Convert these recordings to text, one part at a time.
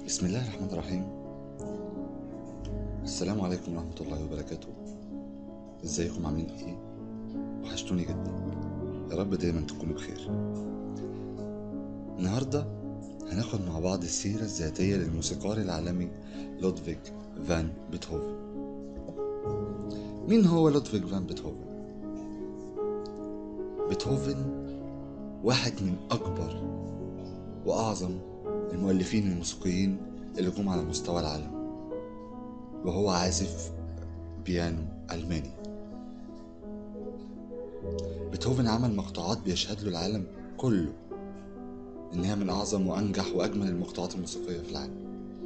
بسم الله الرحمن الرحيم السلام عليكم ورحمة الله وبركاته ازيكم عاملين ايه وحشتوني جدا يا رب دايما تكونوا بخير النهاردة هناخد مع بعض السيرة الذاتية للموسيقار العالمي لودفيج فان بيتهوفن مين هو لودفيج فان بيتهوفن؟ بيتهوفن واحد من أكبر وأعظم المؤلفين الموسيقيين اللي جم على مستوى العالم وهو عازف بيانو ألماني بيتهوفن عمل مقطوعات بيشهد له العالم كله إنها من أعظم وأنجح وأجمل المقطوعات الموسيقية في العالم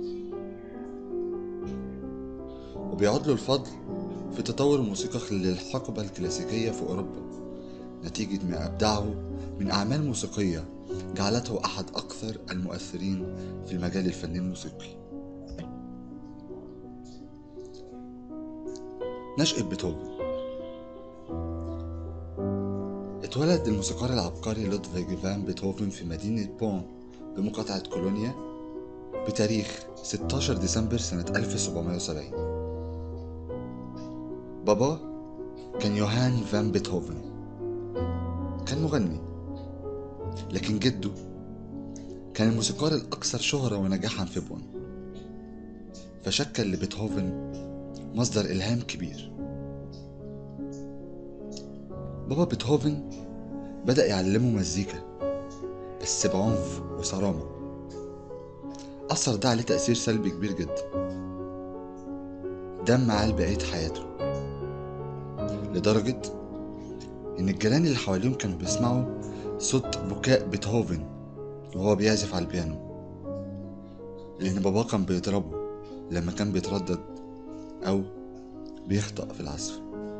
وبيعود له الفضل في تطور الموسيقى خلال الحقبة الكلاسيكية في أوروبا نتيجة ما أبدعه من أعمال موسيقية جعلته أحد أكثر المؤثرين في المجال الفني الموسيقي نشأة بيتهوفن اتولد الموسيقار العبقري لودفيج فان بيتهوفن في مدينة بون بمقاطعة كولونيا بتاريخ 16 ديسمبر سنة 1770 باباه كان يوهان فان بيتهوفن كان مغني لكن جده كان الموسيقار الأكثر شهرة ونجاحا في بون فشكل لبيتهوفن مصدر إلهام كبير بابا بيتهوفن بدأ يعلمه مزيكا بس بعنف وصرامة أثر ده عليه تأثير سلبي كبير جدا دم معاه لبقية حياته لدرجة إن الجيران اللي حواليهم كانوا بيسمعوا صوت بكاء بيتهوفن وهو بيعزف على البيانو لأن باباه كان بيضربه لما كان بيتردد أو بيخطأ في العزف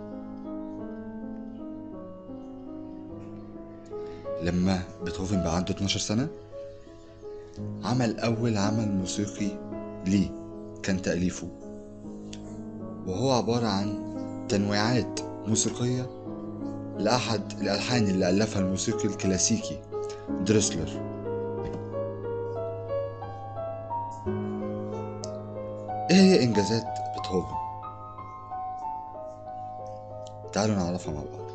لما بيتهوفن بقى عنده 12 سنة عمل أول عمل موسيقي ليه كان تأليفه وهو عبارة عن تنويعات موسيقية لأحد الألحان اللي ألفها الموسيقي الكلاسيكي دريسلر إيه هي إنجازات بيتهوفن؟ تعالوا نعرفها مع بعض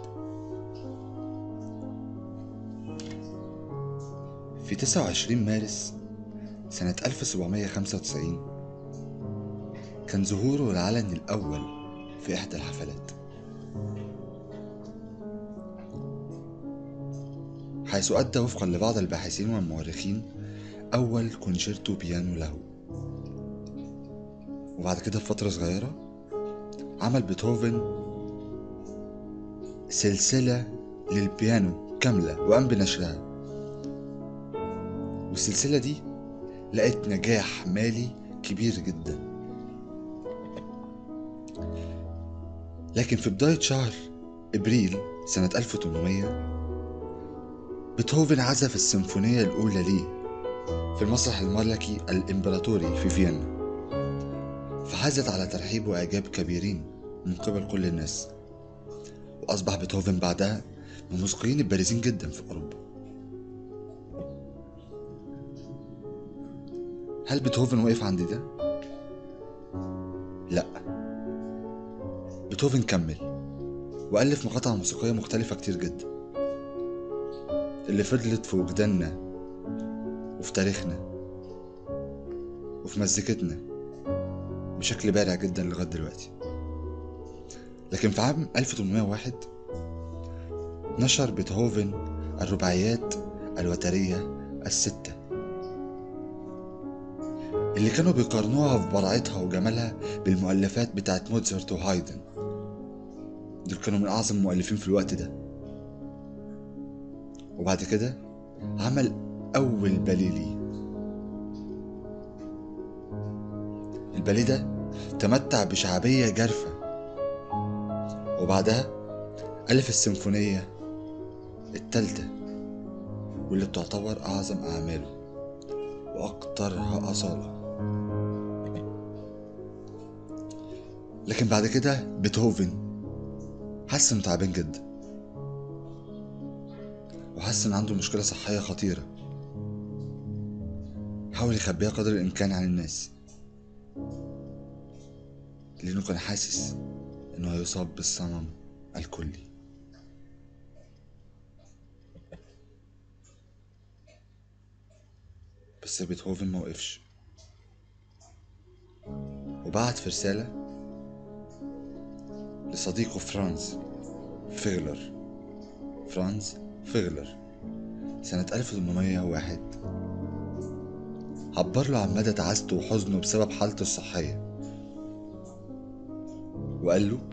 في 29 مارس سنة 1795 كان ظهوره العلني الأول في إحدى الحفلات حيث أدى وفقا لبعض الباحثين والمؤرخين أول كونشيرتو بيانو له وبعد كده بفترة صغيرة عمل بيتهوفن سلسلة للبيانو كاملة وقام بنشرها والسلسلة دي لقت نجاح مالي كبير جدا لكن في بداية شهر إبريل سنة 1800 بيتهوفن عزف السيمفونية الأولى ليه في المسرح الملكي الإمبراطوري في فيينا فحازت على ترحيب وإعجاب كبيرين من قبل كل الناس وأصبح بيتهوفن بعدها من الموسيقيين البارزين جدا في أوروبا هل بيتهوفن وقف عند ده؟ لأ بيتهوفن كمل وألف مقاطع موسيقية مختلفة كتير جدا اللي فضلت في وجداننا وفي تاريخنا وفي مزيكتنا بشكل بارع جدا لغاية دلوقتي لكن في عام 1801 نشر بيتهوفن الرباعيات الوترية الستة اللي كانوا بيقارنوها في براعتها وجمالها بالمؤلفات بتاعت موتزارت وهايدن دول كانوا من أعظم المؤلفين في الوقت ده وبعد كده عمل أول باليه ليه الباليه ده تمتع بشعبية جارفة وبعدها ألف السيمفونية التالتة واللي بتعتبر أعظم أعماله وأكترها أصالة لكن بعد كده بيتهوفن حس إنه تعبان جدا وحس إن عنده مشكلة صحية خطيرة حاول يخبيها قدر الإمكان عن الناس لأنه كان حاسس إنه هيصاب بالصمم الكلي بس بيتهوفن موقفش وبعت في رسالة لصديقه فرانز فيغلر فرانز فيغلر سنة 1801 عبر له عن مدى تعاسته وحزنه بسبب حالته الصحية وقال له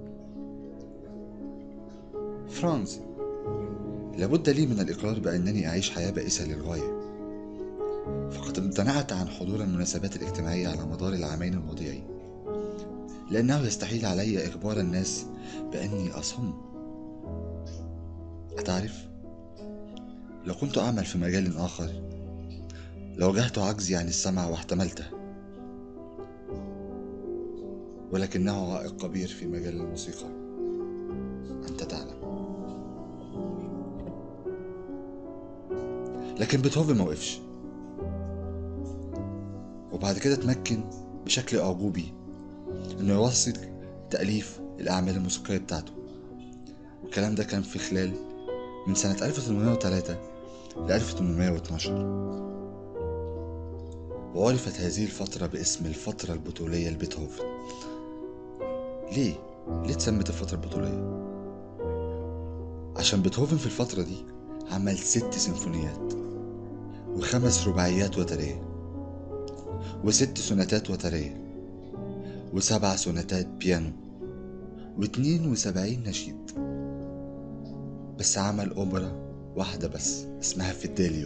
فرانز لابد لي من الإقرار بأنني أعيش حياة بائسة للغاية فقد امتنعت عن حضور المناسبات الاجتماعية على مدار العامين الماضيين لأنه يستحيل علي إخبار الناس بأني أصم أتعرف؟ لو كنت أعمل في مجال آخر لواجهت عجزي عن السمع واحتملته ولكنه عائق كبير في مجال الموسيقى أنت تعلم لكن بيتهوفن موقفش وبعد كده اتمكن بشكل أعجوبي إنه يواصل تأليف الأعمال الموسيقية بتاعته والكلام ده كان في خلال من سنة 1803 ل 1812 وعرفت هذه الفترة باسم الفترة البطولية لبيتهوفن ليه؟ ليه اتسمت الفترة البطولية؟ عشان بيتهوفن في الفترة دي عمل ست سيمفونيات وخمس رباعيات وترية وست سوناتات وترية وسبع سوناتات بيانو واتنين وسبعين نشيد بس عمل أوبرا واحدة بس اسمها فيداليو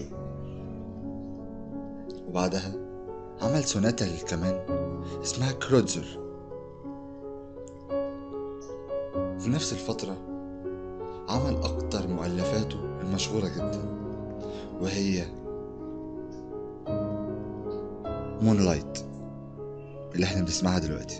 وبعدها عمل سوناتا للكمان اسمها كروتزر في نفس الفترة عمل أكتر مؤلفاته المشهورة جدا وهي مون لايت اللي احنا بنسمعها دلوقتي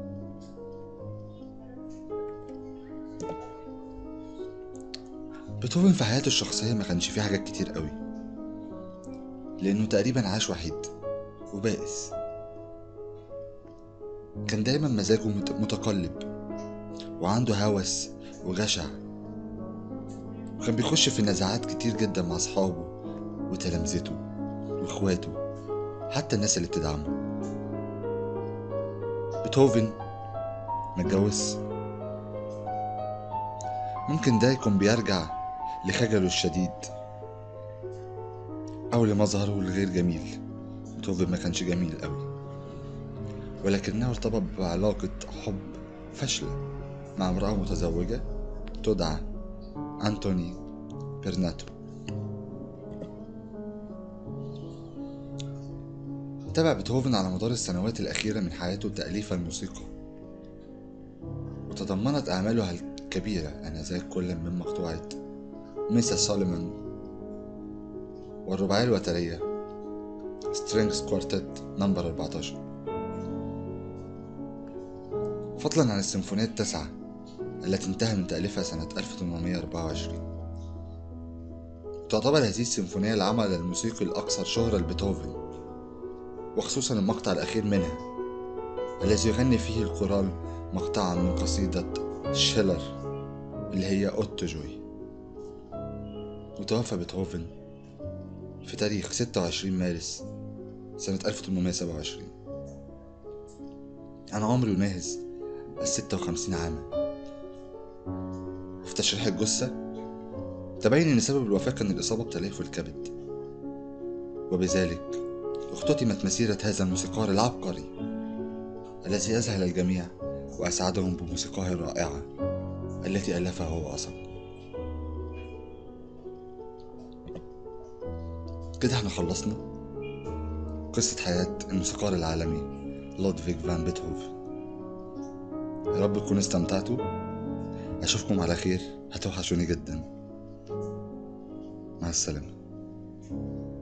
بيتهوفن في حياته الشخصية ما كانش فيه حاجات كتير قوي لأنه تقريبا عاش وحيد وبائس كان دايما مزاجه مت- متقلب وعنده هوس وجشع وكان بيخش في نزاعات كتير جدا مع أصحابه وتلامذته وإخواته حتى الناس اللي بتدعمه بيتهوفن متجوز ممكن ده يكون بيرجع لخجله الشديد أو لمظهره الغير جميل بيتهوفن ما كانش جميل قوي ولكنه ارتبط بعلاقة حب فاشلة مع امرأة متزوجة تدعى أنتوني بيرناتو تابع بيتهوفن على مدار السنوات الأخيرة من حياته تأليف الموسيقى وتضمنت أعماله الكبيرة آنذاك كل من مقطوعة ميسا سوليمان والرباعية الوترية سترينجز كوارتيت نمبر 14 فضلا عن السيمفونية التاسعة التي انتهى من تأليفها سنة 1824 تعتبر هذه السيمفونية العمل الموسيقي الأكثر شهرة لبيتهوفن وخصوصا المقطع الأخير منها الذي يغني فيه الكورال مقطعا من قصيدة شيلر اللي هي أوتو جوي وتوفى بيتهوفن في تاريخ 26 مارس سنة 1827 أنا عمري يناهز الستة وخمسين عاما وفي تشريح الجثة تبين أن سبب الوفاة كان الإصابة بتليف الكبد وبذلك اختتمت مسيرة هذا الموسيقار العبقري الذي أذهل الجميع وأسعدهم بموسيقاه الرائعة التي ألفها هو أصلا كده احنا خلصنا قصة حياة الموسيقار العالمي لودفيج فان بيتهوفن يا رب تكونوا استمتعتوا أشوفكم على خير هتوحشوني جدا مع السلامة